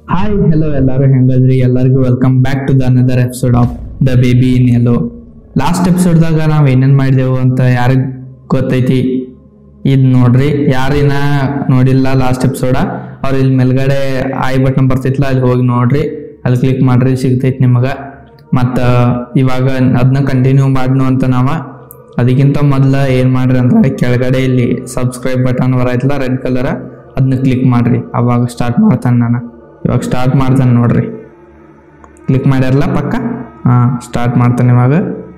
Hi hello ಎಲ್ಲರೂ ಹೆಂಗದ್ರಿ ಎಲ್ಲರಿಗೂ welcome back to the another episode of the baby in ಎಲ್ಲೋ ಲಾಸ್ಟ್ ಎಪಿಸೋಡ್ದಾಗ ನಾವು ಏನೇನು ಮಾಡಿದೆವು ಅಂತ ಯಾರಿಗೆ ಗೊತ್ತೈತಿ ಇದು ನೋಡ್ರಿ ಯಾರಿನ ನೋಡಿಲ್ಲ ಲಾಸ್ಟ್ ಎಪಿಸೋಡ ಅವ್ರು ಇಲ್ಲಿ ಮೇಲ್ಗಡೆ ಐ ಬಟನ್ ಬರ್ತೈತ್ಲ ಅಲ್ಲಿ ಹೋಗಿ ನೋಡ್ರಿ ಅಲ್ಲಿ ಕ್ಲಿಕ್ ಮಾಡ್ರಿ ಸಿಗ್ತೈತಿ ನಿಮಗೆ ಮತ್ತು ಇವಾಗ ಅದನ್ನ ಕಂಟಿನ್ಯೂ ಮಾಡ್ನು ಅಂತ ನಾವು ಅದಕ್ಕಿಂತ ಮೊದಲ ಏನು ಮಾಡ್ರಿ ಅಂದ್ರೆ ಕೆಳಗಡೆ ಇಲ್ಲಿ ಸಬ್ಸ್ಕ್ರೈಬ್ ಬಟನ್ ಬರೈತಲ್ಲ ರೆಡ್ ಕಲರ್ ಅದನ್ನ ಕ್ಲಿಕ್ ಮಾಡ್ರಿ ಅವಾಗ ಸ್ಟಾರ್ಟ್ ಮಾಡ್ತಾನೆ ನಾನು ಇವಾಗ ಸ್ಟಾರ್ಟ್ ಮಾಡ್ತಾನೆ ನೋಡ್ರಿ ಕ್ಲಿಕ್ ಮಾಡ್ಯಾರಲ್ಲ ಪಕ್ಕ ಹಾಂ ಸ್ಟಾರ್ಟ್ ಮಾಡ್ತಾನೆ ಇವಾಗ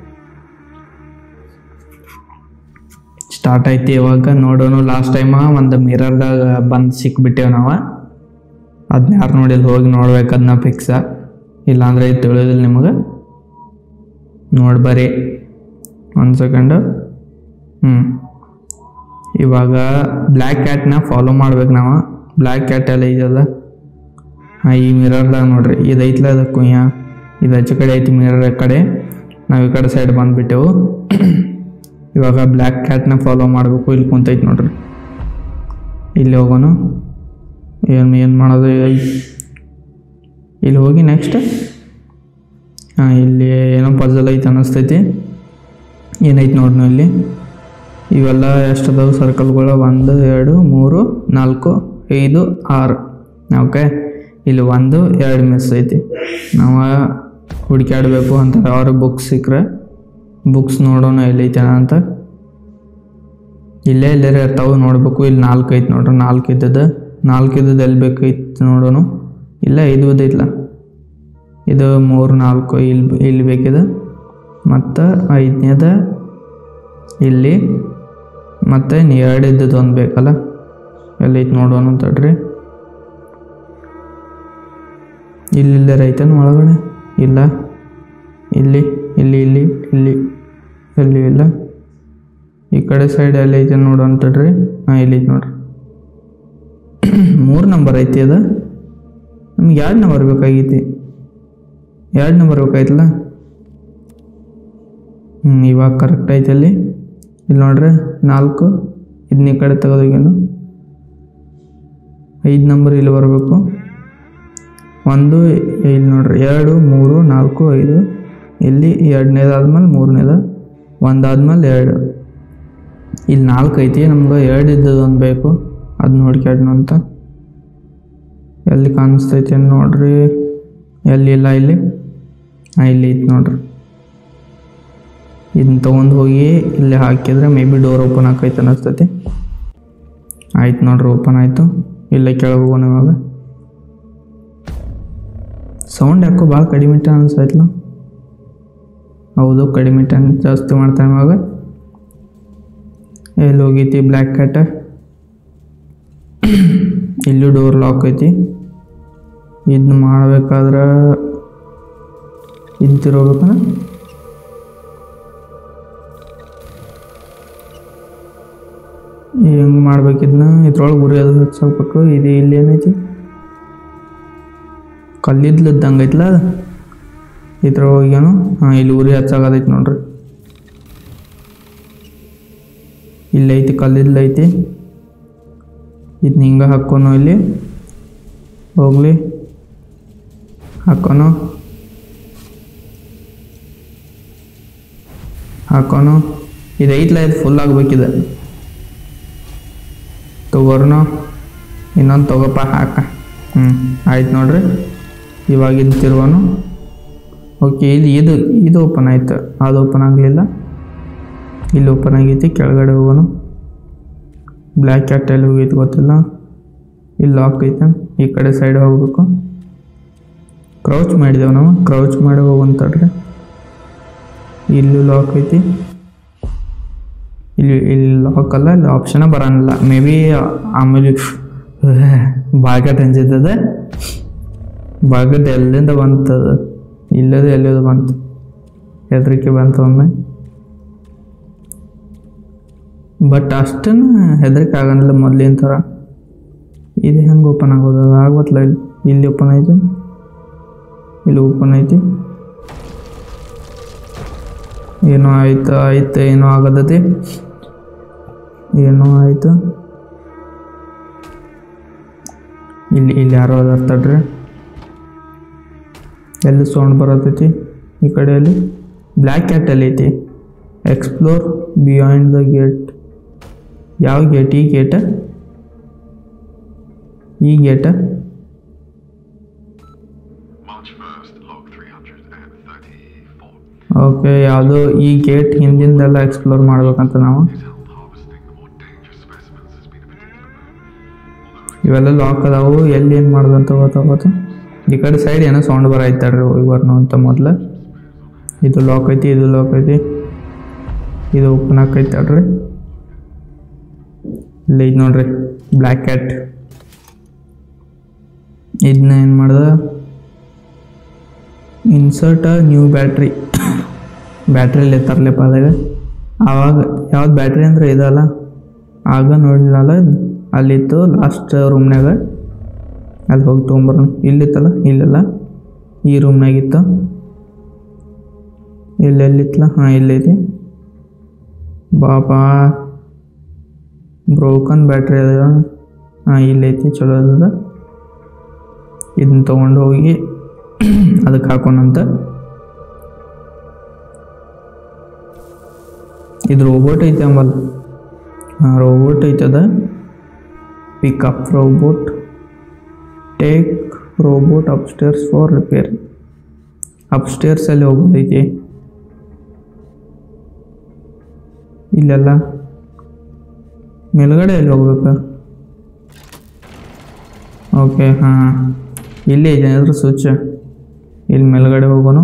ಸ್ಟಾರ್ಟ್ ಐತಿ ಇವಾಗ ನೋಡೋನು ಲಾಸ್ಟ್ ಟೈಮ್ ಒಂದು ಮಿರರ್ದಾಗ ಬಂದು ಸಿಕ್ಬಿಟ್ಟೇವು ನಾವು ಅದನ್ನ ಯಾರು ನೋಡಿಲ್ಲ ಹೋಗಿ ನೋಡ್ಬೇಕು ಅದನ್ನ ಫಿಕ್ಸ ಇಲ್ಲಾಂದ್ರೆ ಇದು ತಿಳಿಯೋದಿಲ್ಲ ನಿಮಗೆ ನೋಡಿ ಬರ್ರಿ ಒಂದು ಸೆಕೆಂಡು ಹ್ಞೂ ಇವಾಗ ಬ್ಲ್ಯಾಕ್ ಕ್ಯಾಟ್ನ ಫಾಲೋ ಮಾಡ್ಬೇಕು ನಾವು ಬ್ಲ್ಯಾಕ್ ಕ್ಯಾಟ್ ಎಲ್ಲ ಇದೆಯಲ್ಲ ಹಾಂ ಈ ಮಿರರ್ದಾಗ ನೋಡ್ರಿ ಇದು ಐತ್ಲ ಅದು ಕುಯ್ಯ ಇದು ಆಚೆ ಕಡೆ ಐತಿ ಮಿರರ್ ಕಡೆ ನಾವು ಈ ಕಡೆ ಸೈಡ್ ಬಂದುಬಿಟ್ಟೆವು ಇವಾಗ ಬ್ಲ್ಯಾಕ್ ಕ್ಯಾಟ್ನ ಫಾಲೋ ಮಾಡಬೇಕು ಇಲ್ಲಿ ಕುಂತೈತಿ ನೋಡ್ರಿ ಇಲ್ಲಿ ಹೋಗೋನು ಏನು ಏನು ಮಾಡೋದು ಐ- ಇಲ್ಲಿ ಹೋಗಿ ನೆಕ್ಸ್ಟ್ ಹಾಂ ಇಲ್ಲಿ ಏನೋ ಪಜಲ್ ಐತೆ ಅನ್ನಿಸ್ತೈತಿ ಏನೈತಿ ನೋಡ್ರಿ ಇಲ್ಲಿ ಇವೆಲ್ಲ ಎಷ್ಟು ಅದಾವು ಸರ್ಕಲ್ಗಳು ಒಂದು ಎರಡು ಮೂರು ನಾಲ್ಕು ಐದು ಆರು ಓಕೆ ಇಲ್ಲಿ ಒಂದು ಎರಡು ಮಿಸ್ ಐತಿ ನಾವು ಹುಡುಕ್ಯಾಡಬೇಕು ಅಂತ ಯಾರು ಬುಕ್ಸ್ ಸಿಕ್ಕರೆ ಬುಕ್ಸ್ ನೋಡೋಣ ಎಲ್ಲೈತೆ ಅಂತ ಇಲ್ಲೇ ಎಲ್ಲೇ ಇರ್ತಾವೆ ನೋಡ್ಬೇಕು ಇಲ್ಲಿ ನಾಲ್ಕು ಐತಿ ನೋಡ್ರಿ ನಾಲ್ಕು ಇದ್ದದ್ದು ನಾಲ್ಕು ಇದ್ದದ್ದು ಎಲ್ಲಿ ಬೇಕೈತಿ ನೋಡೋಣ ಇಲ್ಲ ಐದು ಐತ್ಲ ಇದು ಮೂರು ನಾಲ್ಕು ಇಲ್ಲಿ ಇಲ್ಲಿ ಬೇಕಿದೆ ಮತ್ತು ಐದನೇದ ಇಲ್ಲಿ ಮತ್ತು ಇನ್ನು ಎರಡು ಇದ್ದದ್ದು ಒಂದು ಬೇಕಲ್ಲ ಎಲ್ಲೈತೆ ನೋಡೋಣ ತಡ್ರಿ ಇಲ್ಲಿಲ್ಲರ ಐತೇನು ಒಳಗಡೆ ಇಲ್ಲ ಇಲ್ಲಿ ಇಲ್ಲಿ ಇಲ್ಲಿ ಇಲ್ಲಿ ಎಲ್ಲಿ ಇಲ್ಲ ಈ ಕಡೆ ಸೈಡ್ ಎಲ್ಲಿ ಐತೆ ನೋಡೋಣ ತಡ್ರಿ ಹಾಂ ಇಲ್ಲಿ ಐತೆ ನೋಡ್ರಿ ಮೂರು ನಂಬರ್ ಐತಿ ಅದು ನಮ್ಗೆ ಎರಡು ನಂಬರ್ ಬೇಕಾಗೈತಿ ಎರಡು ನಂಬರ್ ಬೇಕಾಯ್ತಲ್ಲ ಹ್ಞೂ ಇವಾಗ ಕರೆಕ್ಟ್ ಐತೆ ಅಲ್ಲಿ ಇಲ್ಲಿ ನೋಡ್ರಿ ನಾಲ್ಕು ಇದನ್ನ ಈ ಕಡೆ ತೆಗೆದೋಗ್ಯಾನು ಐದು ನಂಬರ್ ಇಲ್ಲಿ ಬರಬೇಕು ಒಂದು ಇಲ್ಲಿ ನೋಡ್ರಿ ಎರಡು ಮೂರು ನಾಲ್ಕು ಐದು ಇಲ್ಲಿ ಎರಡನೇದಾದ್ಮೇಲೆ ಮೂರನೇದ ಒಂದಾದ್ಮೇಲೆ ಎರಡು ಇಲ್ಲಿ ನಾಲ್ಕು ಐತಿ ನಮ್ಗೆ ಎರಡು ಇದ್ದದ್ದು ಒಂದು ಬೇಕು ಅದು ನೋಡ್ಕ್ಯಾಡ್ನು ಅಂತ ಎಲ್ಲಿ ಕಾಣಿಸ್ತೈತಿ ಅಂತ ನೋಡ್ರಿ ಎಲ್ಲಿ ಇಲ್ಲ ಇಲ್ಲಿ ಹಾಂ ಇಲ್ಲಿ ಐತಿ ನೋಡ್ರಿ ಇದನ್ನ ತೊಗೊಂಡು ಹೋಗಿ ಇಲ್ಲಿ ಹಾಕಿದ್ರೆ ಮೇ ಬಿ ಡೋರ್ ಓಪನ್ ಆಕೈತೆ ಅನ್ನಿಸ್ತೈತಿ ಆಯ್ತು ನೋಡ್ರಿ ಓಪನ್ ಆಯಿತು ಇಲ್ಲೇ ಕೆಳಗೆ ಹೋಗೋಣ ಇವಾಗ ಸೌಂಡ್ ಯಾಕೋ ಭಾಳ ಕಡಿಮೆ ಇಟ್ಟ ಅನ್ಸೈತ್ಲ ಹೌದು ಕಡಿಮೆ ಟನ್ ಜಾಸ್ತಿ ಮಾಡ್ತಾನೆ ಇವಾಗ ಎಲ್ಲಿ ಹೋಗೈತಿ ಬ್ಲ್ಯಾಕ್ ಕ್ಯಾಟ ಇಲ್ಲೂ ಡೋರ್ ಲಾಕ್ ಐತಿ ಇದನ್ನ ಮಾಡ್ಬೇಕಾದ್ರೆ ಇದು ತಿರೋಬೇಕನ ಹೆಂಗೆ ಮಾಡ್ಬೇಕಿದ್ನ ಇದ್ರೊಳಗೆ ಉರಿ ಅದು ಹಚ್ಚಾಕ್ಬೇಕು ಇದು ಇಲ್ಲಿ ಏನೈತಿ ಕಲ್ಲಿದ್ಲದ್ದಂಗೆ ಐತ್ಲ ಅದು ಇದ್ರೊಳಗೆ ಏನು ಹಾಂ ಇಲ್ಲಿ ಉರಿ ಹಚ್ಚಾಗದೈತಿ ನೋಡ್ರಿ ಇಲ್ಲಿ ಐತಿ ಕಲ್ಲಿದ್ಲು ಐತಿ ಇದನ್ನ ಹಿಂಗೆ ಹಾಕೋನು ಇಲ್ಲಿ ಹೋಗ್ಲಿ ಹಾಕೋನು ಹಾಕೋನು ಇದು ಐತ್ಲ ಇದು ಫುಲ್ ಆಗ್ಬೇಕಿದೆ ತಗೋರ್ನು ಇನ್ನೊಂದು ತಗೋಪ್ಪ ಹಾಕ ಹ್ಞೂ ಆಯ್ತು ನೋಡ್ರಿ ಇವಾಗ ಇದು ತಿರುವನು ಓಕೆ ಇಲ್ಲಿ ಇದು ಇದು ಓಪನ್ ಆಯ್ತು ಅದು ಓಪನ್ ಆಗಲಿಲ್ಲ ಇಲ್ಲಿ ಓಪನ್ ಆಗೈತಿ ಕೆಳಗಡೆ ಹೋಗೋನು ಬ್ಲ್ಯಾಕ್ ಕ್ಯಾಟ್ ಎಲ್ಲಿ ಹೋಗೈತಿ ಗೊತ್ತಿಲ್ಲ ಇಲ್ಲಿ ಲಾಕ್ ಐತೆ ಈ ಕಡೆ ಸೈಡ್ ಹೋಗ್ಬೇಕು ಕ್ರೌಚ್ ಮಾಡಿದೆವು ನಾವು ಕ್ರೌಚ್ ಮಾಡಿ ಹೋಗಂತಡ್ರಿ ಇಲ್ಲೂ ಲಾಕ್ ಐತಿ ಇಲ್ಲಿ ಇಲ್ಲಿ ಲಾಕ್ ಅಲ್ಲ ಇಲ್ಲಿ ಆಪ್ಷನ ಬರೋಂಗಿಲ್ಲ ಮೇ ಬಿ ಆಮೇಲೆ ಬಾಗಟ್ ಅನ್ಸಿದ್ದದ ಬಾಗಟ್ ಎಲ್ಲಿಂದ ಬಂತದ ಇಲ್ಲದ ಎಲ್ಲದ ಬಂತು ಹೆದರಿಕೆ ಬಂತು ಒಮ್ಮೆ ಬಟ್ ಅಷ್ಟೇನು ಹೆದರಿಕೆ ಆಗಂಗಿಲ್ಲ ಮೊದ್ಲಿನ ಥರ ಇದು ಹೆಂಗೆ ಓಪನ್ ಆಗೋದು ಆಗೋತ್ತಲ್ಲ ಇಲ್ಲಿ ಇಲ್ಲಿ ಓಪನ್ ಐತಿ ಇಲ್ಲಿ ಓಪನ್ ಐತಿ ಏನೋ ಆಯ್ತು ಆಯ್ತು ಏನೋ ಆಗದತಿ ಏನೋ ಆಯ್ತು ಇಲ್ಲಿ ಇಲ್ಲಿ ಯಾರೋ ಅದಾರ ತಡ್ರಿ ಎಲ್ಲಿ ಸೌಂಡ್ ಬರತೈತಿ ಈ ಕಡೆಯಲ್ಲಿ ಬ್ಲ್ಯಾಕ್ ಕ್ಯಾಟ್ ಎಲ್ಲಿ ಐತಿ ಎಕ್ಸ್ಪ್ಲೋರ್ ಬಿಯಾಂಡ್ ದ ಗೇಟ್ ಯಾವ ಗೇಟ್ ಈ ಗೇಟ ಈ ಗೇಟ March 1st, log 334. ಓಕೆ ಯಾವುದೋ ಈ ಗೇಟ್ ಹಿಂದಿಂದೆಲ್ಲ ಎಕ್ಸ್ಪ್ಲೋರ್ ಮಾಡ್ಬೇಕಂತ ನಾವು Help harvesting the more dangerous specimens has been a particular burden. ಇವೆಲ್ಲ ಲಾಕ್ ಅದಾವು ಎಲ್ಲಿ ಏನು ಮಾಡ್ದಂತ ಗೊತ್ತಾಗೋದು ಈ ಕಡೆ ಸೈಡ್ ಏನೋ ಸೌಂಡ್ ಬರೈತಾಡ್ರಿ ಹೋಗಿ ಬರ್ನು ಅಂತ ಮೊದ್ಲು ಇದು ಲಾಕ್ ಐತಿ ಇದು ಲಾಕ್ ಐತಿ ಇದು ಓಪನ್ ಆಕೈತಾಡ್ರಿ ಇಲ್ಲಿ ಐತಿ ನೋಡ್ರಿ ಬ್ಲ್ಯಾಕ್ ಕ್ಯಾಟ್ ಇದನ್ನ ಏನು ಮಾಡ್ದ ಇನ್ಸರ್ಟ್ ನ್ಯೂ ಬ್ಯಾಟ್ರಿ ಬ್ಯಾಟ್ರಿಯಲ್ಲಿ ತರಲೆಪ್ಪ ಅದಾಗ ಆವಾಗ ಯಾವ್ದು ಬ್ಯಾಟ್ರಿ ಅಂದ್ರೆ ಇದಲ್ಲ ಆಗ ನೋಡಿಲ್ಲಲ್ಲ ಇದು ಅಲ್ಲಿತ್ತು ಲಾಸ್ಟ್ ರೂಮ್ನಾಗ ಅಲ್ಲಿ ಹೋಗಿ ತೊಗೊಂಬರೋಣ ಇಲ್ಲಿತ್ತಲ್ಲ ಇಲ್ಲೆಲ್ಲ ಈ ರೂಮ್ನಾಗಿತ್ತು ಇಲ್ಲೆಲ್ಲಿತ್ತಲ್ಲ ಹಾಂ ಇಲ್ಲೈತಿ ಬಾಬಾ ಬ್ರೋಕನ್ ಬ್ಯಾಟ್ರಿ ಅದ ಹಾಂ ಇಲ್ಲೈತಿ ಚಲೋ ಅದ ಇದನ್ನ ತೊಗೊಂಡು ಹೋಗಿ ಅದಕ್ಕೆ ಹಾಕೋಣಂತ ಇದು ರೋಬೋಟ್ ಐತೆ ಅಂಬಲ್ಲ ಹಾಂ ರೋಬೋಟ್ ಐತದ pick up robot take robot upstairs for repair ಅಪ್ಸ್ಟೇರ್ಸಲ್ಲಿ ಹೋಗೋದೈತಿ ಇಲ್ಲೆಲ್ಲ ಮೇಲ್ಗಡೆ ಎಲ್ಲಿ ಹೋಗ್ಬೇಕು ಓಕೆ ಹಾಂ ಇಲ್ಲಿ ಇದೆ ಅದ್ರ ಸ್ವಿಚ್ ಇಲ್ಲಿ ಮೇಲ್ಗಡೆ ಹೋಗೋನು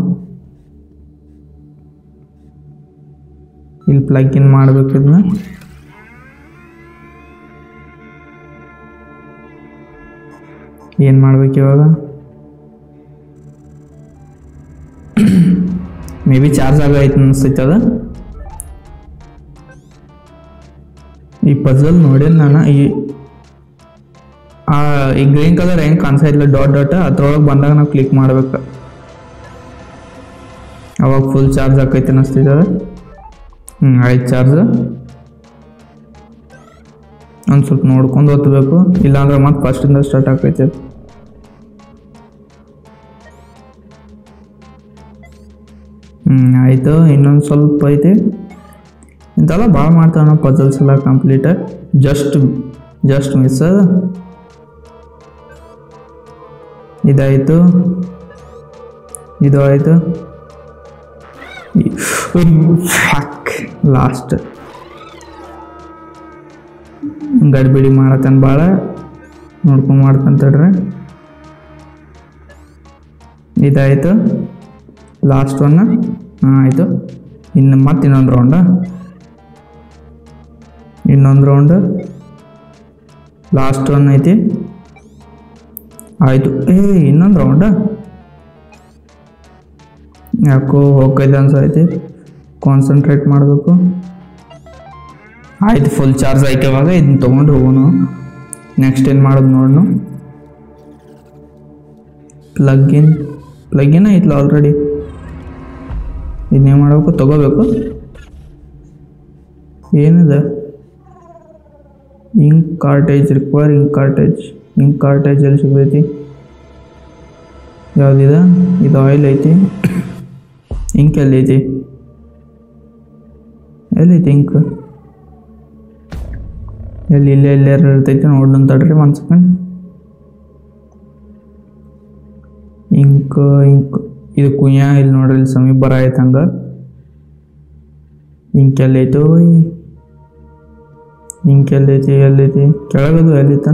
ಇಲ್ಲಿ ಪ್ಲಗ್ ಇನ್ ಮಾಡ್ಬೇಕು ಇದನ್ನ ಏನು ಮಾಡ್ಬೇಕು ಇವಾಗ ಮೇ ಬಿ ಚಾರ್ಜ್ ಆಗೈತೆ ಅನಿಸ್ತೈತೆ ಅದು ಈ ಪಜಲ್ ನೋಡೇನು ನಾನು ಈ ಆ ಈ ಗ್ರೀನ್ ಕಲರ್ ಹೆಂಗೆ ಕಾಣಿಸ್ತಾ ಇಲ್ಲ ಡಾಟ್ ಡಾಟ್ ಅದ್ರೊಳಗೆ ಬಂದಾಗ ನಾವು ಕ್ಲಿಕ್ ಮಾಡ್ಬೇಕು ಅವಾಗ ಫುಲ್ ಚಾರ್ಜ್ ಆಕೈತೆ ಅನಿಸ್ತೈತೆ ಅದು ಹ್ಞೂ ಆಯ್ತು ಚಾರ್ಜ್ ಒಂದು ಸ್ವಲ್ಪ ನೋಡ್ಕೊಂಡು ಓದ್ಬೇಕು ಇಲ್ಲಾಂದ್ರೆ ಮತ್ತೆ ಫಸ್ಟಿಂದ ಸ್ಟಾರ್ಟ್ ಆಕೈತೆ ಅದು. ಹ್ಞೂ ಆಯಿತು ಇನ್ನೊಂದು ಸ್ವಲ್ಪ ಐತಿ ಇಂಥೆಲ್ಲ ಭಾಳ ಮಾಡ್ತಾವೆ ನಾವು ಪಜಲ್ಸ್ ಎಲ್ಲ ಕಂಪ್ಲೀಟ್ ಜಸ್ಟ್ ಜಸ್ಟ್ ಮಿಸ್ ಅದ ಇದಾಯಿತು ಇದು ಆಯಿತು ಫ್ಯಾಕ್ ಲಾಸ್ಟ್ ಗಡಿಬಿಡಿ ಮಾಡತ್ತಾನ ಭಾಳ ನೋಡ್ಕೊಂಡು ಮಾಡ್ತಂತಡ್ರಿ ಇದಾಯಿತು ಲಾಸ್ಟ್ ಒನ್ ಹಾಂ ಆಯಿತು ಇನ್ನು ಮತ್ತೆ ಇನ್ನೊಂದು ರೌಂಡ ಇನ್ನೊಂದು ರೌಂಡ್ ಲಾಸ್ಟ್ ಒನ್ ಐತಿ ಆಯಿತು ಏ ಇನ್ನೊಂದು ರೌಂಡ ಯಾಕೋ ಹೋಗೈತೆ ಅನ್ಸೈತಿ ಕಾನ್ಸಂಟ್ರೇಟ್ ಮಾಡಬೇಕು ಆಯ್ತು ಫುಲ್ ಚಾರ್ಜ್ ಆಯ್ತು ಇವಾಗ ಇದನ್ನ ತೊಗೊಂಡು ಹೋಗೋನು ನೆಕ್ಸ್ಟ್ ಏನು ಮಾಡೋದು ನೋಡೋಣ ಪ್ಲಗ್ಗಿನ್ ಪ್ಲಗ್ಗಿನ್ ಐತ್ಲ ಆಲ್ರೆಡಿ ಇದನ್ನೇ ಮಾಡಬೇಕು ತಗೋಬೇಕು ಏನಿದೆ ink cartridge require ink cartridge ink cartridge ಎಲ್ಲಿ ಸಿಗ್ತೈತಿ ಯಾವುದಿದೆ ಇದು ಆಯಿಲ್ ಐತಿ ಇಂಕ್ ಎಲ್ಲೈತಿ ಎಲ್ಲೈತಿ ಇಂಕ್ ಎಲ್ಲಿ ಇಲ್ಲೇ ಎಲ್ಲೇ ಇರ್ತೈತಿ ನೋಡೋಣ ತಡ್ರಿ ಒಂದು ಸೆಕೆಂಡ್ ಇಂಕ್ ಇಂಕ್ ಇದು ಕುಯ್ಯ ಇಲ್ಲಿ ನೋಡ್ರಿ ಇಲ್ಲಿ ಸಮೀಪ ಬರ ಆಯ್ತು ಹಂಗೆ ಇಂಕ್ ಎಲ್ಲೈತು ಇಂಕ್ ಎಲ್ಲೈತಿ ಎಲ್ಲೈತಿ ಕೆಳಗದು ಎಲ್ಲಿತ್ತಾನ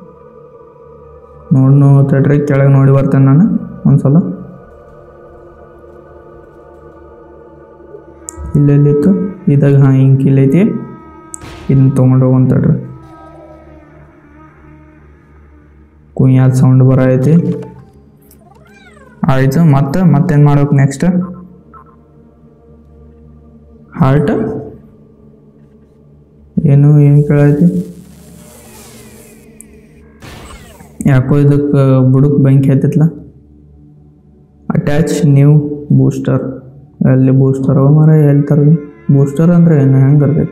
ನೋಡ್ನು ತಡ್ರಿ ಕೆಳಗೆ ನೋಡಿ ಬರ್ತೇನೆ ನಾನು ಒಂದ್ಸಲ ಇಲ್ಲೆಲ್ಲಿತ್ತು ಇದಾಗ ಹಾಂ ಇಂಕ್ ಇಲ್ಲೈತಿ ಇದನ್ನ ತೊಗೊಂಡು ಹೋಗೋಣ ತಡ್ರಿ ಕುಯ್ಯಾದ ಸೌಂಡ್ ಬರ ಐತಿ ಆಯಿತು ಮತ್ತೆ ಮತ್ತೇನು ಮಾಡ್ಬೇಕು ನೆಕ್ಸ್ಟ್ ಹಾರ್ಟ್ ಏನು ಏನು ಕೇಳೈತಿ ಯಾಕೋ ಇದಕ್ಕೆ ಬುಡಕ್ ಬೆಂಕಿ ಹತ್ತಿತ್ಲ ಅಟ್ಯಾಚ್ ನ್ಯೂ ಬೂಸ್ಟರ್ ಎಲ್ಲಿ ಬೂಸ್ಟರ್ ಮರ ಎಲ್ಲಿ ತರಲಿ ಬೂಸ್ಟರ್ ಅಂದ್ರೆ ಏನು ಹೆಂಗೆ ಇರ್ತೈತಿ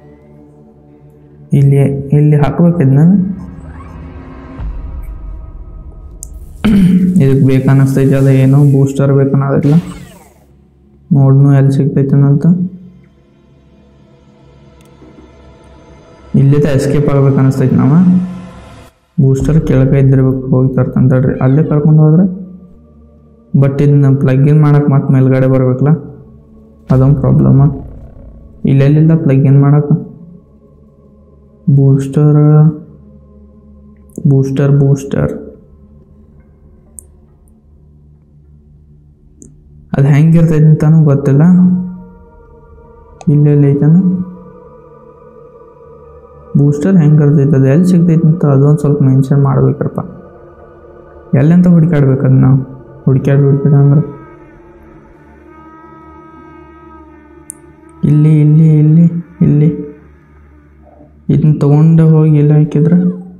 ಇಲ್ಲಿ ಇಲ್ಲಿ ಹಾಕ್ಬೇಕಿದ್ ನಾನು ಇದಕ್ಕೆ ಬೇಕನ್ನಿಸ್ತೈತಿ ಅದು ಏನೋ ಬೂಸ್ಟರ್ ಬೇಕನ್ನೋದಿಲ್ಲ ನೋಡ್ನು ಎಲ್ಲಿ ಸಿಗ್ತೈತಿ ಅಂತ ಇಲ್ಲಿಂದ ಎಸ್ಕೇಪ್ ಆಗ್ಬೇಕು ಅನಿಸ್ತೈತಿ ನಾವು ಬೂಸ್ಟರ್ ಕೆಳಗೆ ಇದ್ದಿರ್ಬೇಕು ಹೋಗಿ ತರ್ತಂತೇಳ್ರಿ ಅಲ್ಲೇ ಕರ್ಕೊಂಡು ಹೋದ್ರೆ ಬಟ್ ಇದನ್ನ ಪ್ಲಗ್ ಇನ್ ಮಾಡಕ್ಕೆ ಮತ್ತೆ ಮೇಲ್ಗಡೆ ಬರ್ಬೇಕಲ್ಲ ಅದೊಂದು ಪ್ರಾಬ್ಲಮ ಇಲ್ಲೆಲ್ಲಿಲ್ಲ ಪ್ಲಗ್ ಇನ್ ಮಾಡಕ್ಕೆ ಬೂಸ್ಟರ್ ಬೂಸ್ಟರ್ ಬೂಸ್ಟರ್ ಅದು ಹೆಂಗಿರ್ತೈತಿ ಅಂತಾನು ಗೊತ್ತಿಲ್ಲ ಇಲ್ಲೆಲ್ಲಿ ಐತನ ಬೂಸ್ಟರ್ ಹೆಂಗೆ ಇರ್ತೈತೆ ಅದು ಎಲ್ಲಿ ಸಿಗ್ತೈತೆ ಅಂತ ಅದೊಂದು ಸ್ವಲ್ಪ ಮೆನ್ಷನ್ ಮಾಡ್ಬೇಕ್ರಪ್ಪ ಎಲ್ಲಂತ ಹುಡುಕಾಡ್ಬೇಕು ಅದು ನಾವು ಹುಡುಕ್ಯಾಡಿ ಹುಡುಕಾಡ ಅಂದ್ರೆ ಇಲ್ಲಿ ಇಲ್ಲಿ ಇಲ್ಲಿ ಇಲ್ಲಿ ಇದನ್ನ ತೊಗೊಂಡು ಹೋಗಿ ಎಲ್ಲ ಹಾಕಿದ್ರೆ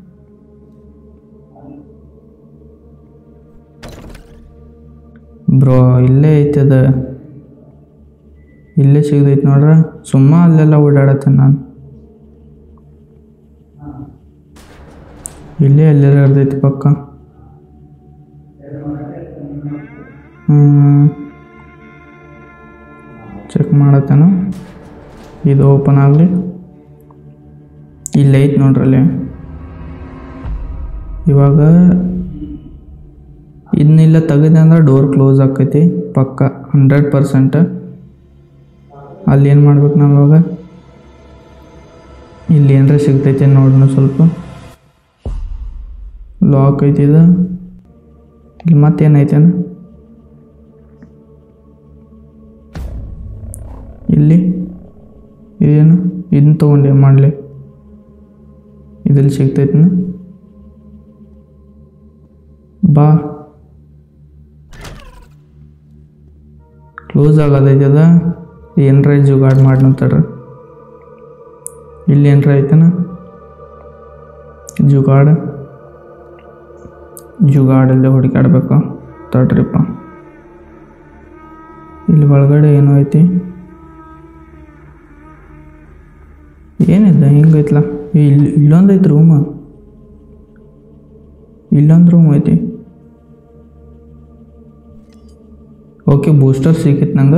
ಬ್ರೋ ಇಲ್ಲೇ ಐತೆ ಅದು ಇಲ್ಲೇ ಸಿಗ್ದೈತೆ ನೋಡ್ರ ಸುಮ್ಮ ಅಲ್ಲೆಲ್ಲ ಓಡಾಡತ್ತೆ ನಾನು ಇಲ್ಲೇ ಎಲ್ಲೆಲ್ಲ ಇರ್ತೈತಿ ಪಕ್ಕ ಚೆಕ್ ಮಾಡತ್ತೇನು ಇದು ಓಪನ್ ಆಗಲಿ ಇಲ್ಲಿ ಐತೆ ನೋಡ್ರಲ್ಲಿ ಇವಾಗ ಇದನ್ನೆಲ್ಲ ತೆಗೆದೆ ಅಂದ್ರೆ ಡೋರ್ ಕ್ಲೋಸ್ ಆಕೈತಿ ಪಕ್ಕ ಹಂಡ್ರೆಡ್ ಪರ್ಸೆಂಟ್ ಅಲ್ಲಿ ಏನು ಮಾಡ್ಬೇಕು ನಾವು ಇವಾಗ ಇಲ್ಲಿ ಏನರ ಸಿಗ್ತೈತೆ ನೋಡೋಣ ಸ್ವಲ್ಪ ಲಾಕ್ ಐತಿ ಇದು ಇಲ್ಲಿ ಮತ್ತೇನೈತೇನ ಇಲ್ಲಿ ಇದೇನು ಇದನ್ನ ತೊಗೊಂಡು ಏನು ಮಾಡಲಿ ಇದಲ್ಲಿ ಸಿಗ್ತೈತನ ಬಾ ಕ್ಲೋಸ್ ಆಗೋದೈತೆ ಅದ ಏನರ ಜುಗಾಡ್ ಮಾಡ್ನಂತಾರ ಇಲ್ಲಿ ಏನರ ಐತನ ಜುಗಾಡ್ ಜುಗಾಡಲ್ಲೇ ಹುಡುಕಾಡ್ಬೇಕು ತಡ್ರಿಪ್ಪ ಇಲ್ಲಿ ಒಳಗಡೆ ಏನೋ ಐತಿ ಏನಿದೆ ಹಿಂಗೈತ್ಲ ಇಲ್ಲಿ ಇಲ್ಲೊಂದು ಐತಿ ರೂಮ್ ಇಲ್ಲೊಂದು ರೂಮ್ ಐತಿ ಓಕೆ ಬೂಸ್ಟರ್ ಸಿಕ್ಕಿತ್ತು ನಂಗೆ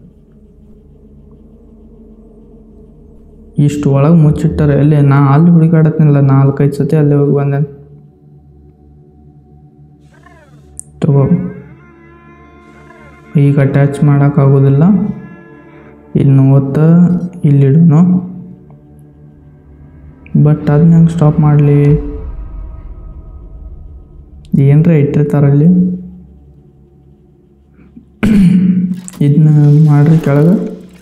ಇಷ್ಟು ಒಳಗೆ ಮುಚ್ಚಿಟ್ಟಾರೆ ಎಲ್ಲಿ ನಾ ಅಲ್ಲಿ ಹುಡುಕಾಡತ್ತೀನಿಲ್ಲ ನಾಲ್ಕೈದು ಸತಿ ಅಲ್ಲಿ ಹೋಗಿ ಬಂದೆ ತಗೋ ಈಗ ಅಟ್ಯಾಚ್ ಮಾಡೋಕ್ಕಾಗೋದಿಲ್ಲ ಇಲ್ಲಿ ಒತ್ತ ಇಲ್ಲಿಡೋನು ಬಟ್ ಅದನ್ನ ಹೆಂಗೆ ಸ್ಟಾಪ್ ಮಾಡಲಿ ಏನರ ಇಟ್ಟಿರ್ತಾರಲ್ಲಿ ಇದನ್ನ ಮಾಡ್ರಿ ಕೆಳಗೆ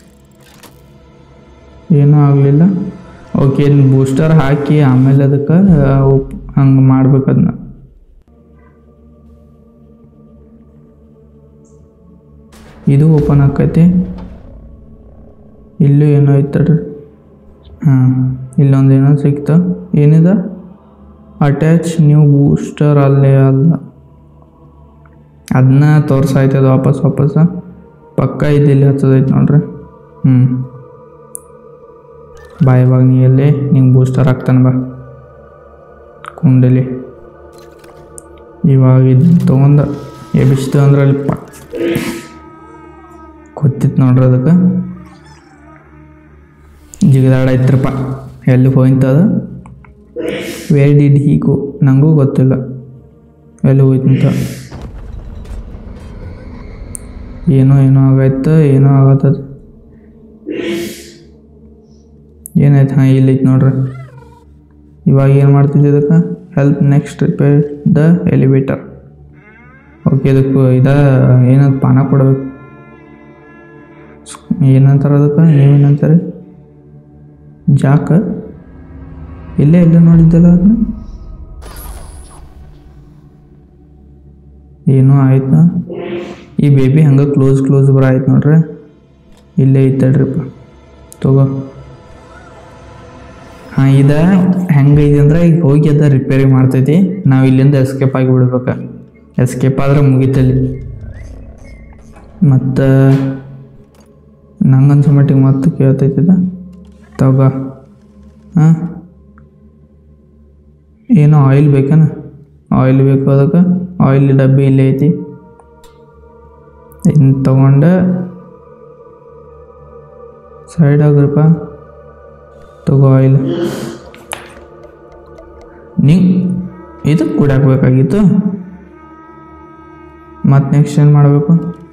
ಏನೂ ಆಗಲಿಲ್ಲ ಓಕೆ ಇದನ್ನ ಬೂಸ್ಟರ್ ಹಾಕಿ ಆಮೇಲೆ ಅದಕ್ಕೆ ಹಂಗೆ ಮಾಡ್ಬೇಕು ಅದನ್ನ ಇದು ಓಪನ್ ಆಕೈತಿ ಇಲ್ಲೂ ಏನೋ ಐತಡ್ರಿ ಹಾಂ ಇಲ್ಲೊಂದು ಏನೋ ಸಿಕ್ತ ಏನಿದೆ ಅಟ್ಯಾಚ್ ನ್ಯೂ ಬೂಸ್ಟರ್ ಅಲ್ಲೇ ಅಲ್ಲ ಅದನ್ನ ತೋರ್ಸಾಯ್ತದ ವಾಪಸ್ ವಾಪಸ್ ಪಕ್ಕ ಇದ್ದಿಲ್ಲಿ ಹಚ್ಚದೈತೆ ನೋಡ್ರಿ ಹ್ಞೂ ಬಾ ಇವಾಗ ನೀ ಎಲ್ಲಿ ನಿಂಗೆ ಬೂಸ್ಟರ್ ಹಾಕ್ತಾನೆ ಬಾ ಕುಂಡಲಿ ಇವಾಗ ಇದು ತೊಗೊಂಡ ಎಬಿಸ್ತು ಅಂದ್ರೆ ಅಲ್ಲಿ ಪ ಗೊತ್ತಿತ್ತು ನೋಡ್ರಿ ಅದಕ್ಕೆ ಜಿಗದಾಡ ಐತ್ರಪ್ಪ ಎಲ್ಲಿ ಹೋಯ್ತದ ವೇರ್ ಡಿಡ್ ಹೀಗು ನನಗೂ ಗೊತ್ತಿಲ್ಲ ಎಲ್ಲಿ ಹೋಯ್ತಂತ ಏನೋ ಏನೋ ಆಗೈತೆ ಏನೋ ಆಗತ್ತದ ಏನಾಯ್ತು ಹಾಂ ಇಲ್ಲೈತೆ ನೋಡ್ರಿ ಇವಾಗ ಏನು ಮಾಡ್ತಿದ್ದೆ ಇದಕ್ಕೆ help next repair the elevator okay ಇದಕ್ಕೆ ಇದ ಏನದು ಪಾನ ಕೊಡ್ಬೇಕು ಏನಂತಾರೆ ಅದಕ್ಕೆ ನೀವೇನಂತಾರೆ ಜಾಕ ಇಲ್ಲೇ ಎಲ್ಲ ನೋಡಿದ್ದಲ್ಲ ಅದನ್ನ ಏನೋ ಆಯ್ತು ಈ ಬೇಬಿ ಹಂಗೆ ಕ್ಲೋಸ್ ಕ್ಲೋಸ್ ಬರ ಆಯ್ತು ನೋಡ್ರಿ ಇಲ್ಲೇ ಐತಡ್ರಿಪ್ಪ ತಗೋ ಹಾಂ ಇದು ಹೆಂಗೈತಿ ಅಂದ್ರೆ ಈಗ ಹೋಗಿ ಅದ ರಿಪೇರಿ ಮಾಡ್ತೈತಿ ನಾವು ಇಲ್ಲಿಂದ ಎಸ್ಕೇಪ್ ಆಗಿ ಬಿಡ್ಬೇಕು ಎಸ್ಕೇಪ್ ಆದ್ರೆ ಮುಗಿತಲ್ಲಿ ಮತ್ತು ನಂಗೆ ಅನ್ಸೋ ಮಟ್ಟಿಗೆ ಮತ್ತೆ ಕೇಳ್ತೈತಿದ ತಗೋ ಹಾಂ ಏನೋ ಆಯಿಲ್ ಬೇಕೇನ ಆಯಿಲ್ ಬೇಕು ಅದಕ್ಕೆ ಆಯಿಲ್ ಡಬ್ಬಿ ಇಲ್ಲೇ ಐತಿ ಇನ್ನು ತಗೊಂಡು ಸೈಡ್ ಆಗ್ರಪ್ಪ ತಗೋ ಆಯಿಲ್ ನೀ ಇದಕ್ಕೆ ಕೂಡ ಹಾಕ್ಬೇಕಾಗಿತ್ತು ಮತ್ತು ನೆಕ್ಸ್ಟ್ ಏನು ಮಾಡಬೇಕು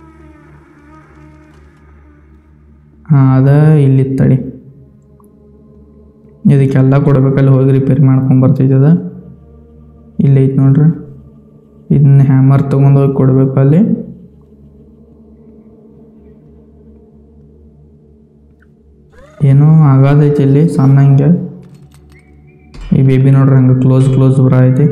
ಹಾಂ ಅದ ಇಲ್ಲಿ ತಡಿ ಇದಕ್ಕೆಲ್ಲ ಕೊಡ್ಬೇಕಲ್ಲಿ ಹೋಗಿ ರಿಪೇರಿ ಮಾಡ್ಕೊಂಡು ಬರ್ತೈತದ ಇಲ್ಲಿ ಐತೆ ನೋಡ್ರಿ ಇದನ್ನ ಹ್ಯಾಮರ್ ತೊಗೊಂಡು ಹೋಗಿ ಕೊಡ್ಬೇಕು ಅಲ್ಲಿ ಏನೋ ಆಗಾದೈತಿ ಇಲ್ಲಿ ಸಣ್ಣ ಹಿಂಗೆ ಈ ಬೇಬಿ ನೋಡ್ರಿ ಹಂಗೆ ಕ್ಲೋಸ್ ಕ್ಲೋಸ್ ಬರ ಐತಿ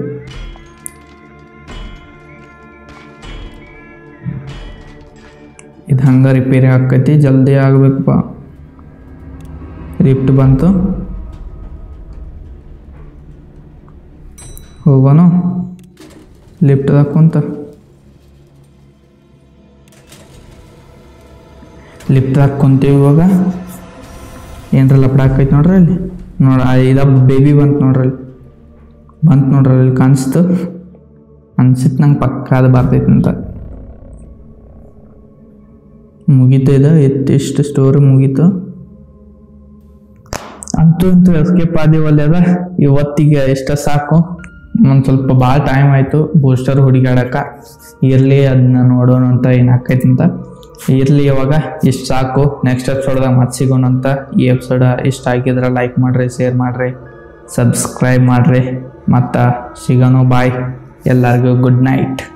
ಇದು ಹಂಗೆ ರಿಪೇರಿ ಆಕೈತಿ ಜಲ್ದಿ ಆಗ್ಬೇಕಪ್ಪ ಲಿಫ್ಟ್ ಬಂತು ಹೋಗೋಣ ಲಿಫ್ಟ್ದಾಗ ಕುಂತ ಲಿಫ್ಟ್ದಾಗ ಕುಂತೀವಿ ಇವಾಗ ಏನರ ಲಪಡ ಆಕೈತಿ ನೋಡ್ರಿ ಅಲ್ಲಿ ನೋಡ ಇದ ಬೇಬಿ ಬಂತು ನೋಡ್ರಿ ಅಲ್ಲಿ ಬಂತು ನೋಡ್ರಿ ಅಲ್ಲಿ ಕಾಣಿಸ್ತು ಅನ್ಸಿತ್ತು ನಂಗೆ ಪಕ್ಕ ಅದು ಬರ್ತೈತಿ ಅಂತ ಮುಗೀತು ಇದು ಎತ್ತು ಎಷ್ಟು ಸ್ಟೋರಿ ಮುಗೀತು ಅಂತೂ ಅಂತೂ ಎಸ್ಕೇಪ್ ಆದಿವಲ್ಲ ಅದ ಇವತ್ತಿಗೆ ಇಷ್ಟ ಸಾಕು ಒಂದು ಸ್ವಲ್ಪ ಭಾಳ ಟೈಮ್ ಆಯಿತು ಬೂಸ್ಟರ್ ಹುಡುಗಾಡಕ್ಕೆ ಇರಲಿ ಅದನ್ನ ನೋಡೋಣ ಅಂತ ಏನು ಆಕೈತಿ ಅಂತ ಇರಲಿ ಇವಾಗ ಇಷ್ಟು ಸಾಕು ನೆಕ್ಸ್ಟ್ ಎಪಿಸೋಡ್ದಾಗ ಮತ್ತೆ ಸಿಗೋಣ ಅಂತ ಈ ಎಪಿಸೋಡ ಇಷ್ಟ ಆಗಿದ್ರೆ ಲೈಕ್ ಮಾಡಿರಿ ಶೇರ್ ಮಾಡಿರಿ ಸಬ್ಸ್ಕ್ರೈಬ್ ಮಾಡಿರಿ ಮತ್ತು ಸಿಗೋಣ ಬಾಯ್ ಎಲ್ಲರಿಗೂ ಗುಡ್ ನೈಟ್